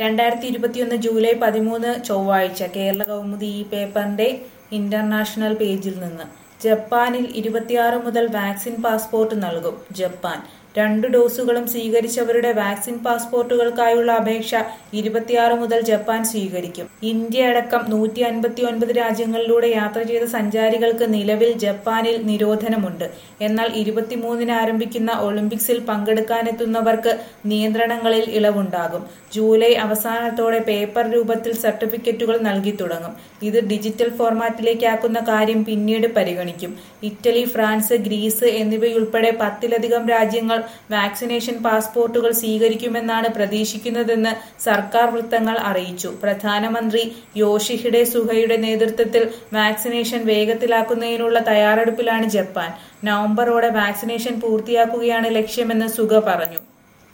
രണ്ടായിരത്തി ഇരുപത്തിയൊന്ന് ജൂലൈ പതിമൂന്ന് ചൊവ്വാഴ്ച കേരള കൗമുദി ഈ പേപ്പറിന്റെ ഇന്റർനാഷണൽ പേജിൽ നിന്ന് ജപ്പാനിൽ ഇരുപത്തിയാറ് മുതൽ വാക്സിൻ പാസ്പോർട്ട് നൽകും ജപ്പാൻ രണ്ട് ഡോസുകളും സ്വീകരിച്ചവരുടെ വാക്സിൻ പാസ്പോർട്ടുകൾക്കായുള്ള അപേക്ഷ ഇരുപത്തിയാറ് മുതൽ ജപ്പാൻ സ്വീകരിക്കും ഇന്ത്യ അടക്കം നൂറ്റി അൻപത്തി ഒൻപത് രാജ്യങ്ങളിലൂടെ യാത്ര ചെയ്ത സഞ്ചാരികൾക്ക് നിലവിൽ ജപ്പാനിൽ നിരോധനമുണ്ട് എന്നാൽ ഇരുപത്തിമൂന്നിന് ആരംഭിക്കുന്ന ഒളിമ്പിക്സിൽ പങ്കെടുക്കാനെത്തുന്നവർക്ക് നിയന്ത്രണങ്ങളിൽ ഇളവുണ്ടാകും ജൂലൈ അവസാനത്തോടെ പേപ്പർ രൂപത്തിൽ സർട്ടിഫിക്കറ്റുകൾ നൽകി തുടങ്ങും ഇത് ഡിജിറ്റൽ ഫോർമാറ്റിലേക്കാക്കുന്ന കാര്യം പിന്നീട് പരിഗണിക്കും ഇറ്റലി ഫ്രാൻസ് ഗ്രീസ് എന്നിവയുൾപ്പെടെ പത്തിലധികം രാജ്യങ്ങൾ വാക്സിനേഷൻ പാസ്പോർട്ടുകൾ സ്വീകരിക്കുമെന്നാണ് പ്രതീക്ഷിക്കുന്നതെന്ന് സർക്കാർ വൃത്തങ്ങൾ അറിയിച്ചു പ്രധാനമന്ത്രി യോഷിഹിഡെ സുഹയുടെ നേതൃത്വത്തിൽ വാക്സിനേഷൻ വേഗത്തിലാക്കുന്നതിനുള്ള തയ്യാറെടുപ്പിലാണ് ജപ്പാൻ നവംബറോടെ വാക്സിനേഷൻ പൂർത്തിയാക്കുകയാണ് ലക്ഷ്യമെന്ന് സുഗ പറഞ്ഞു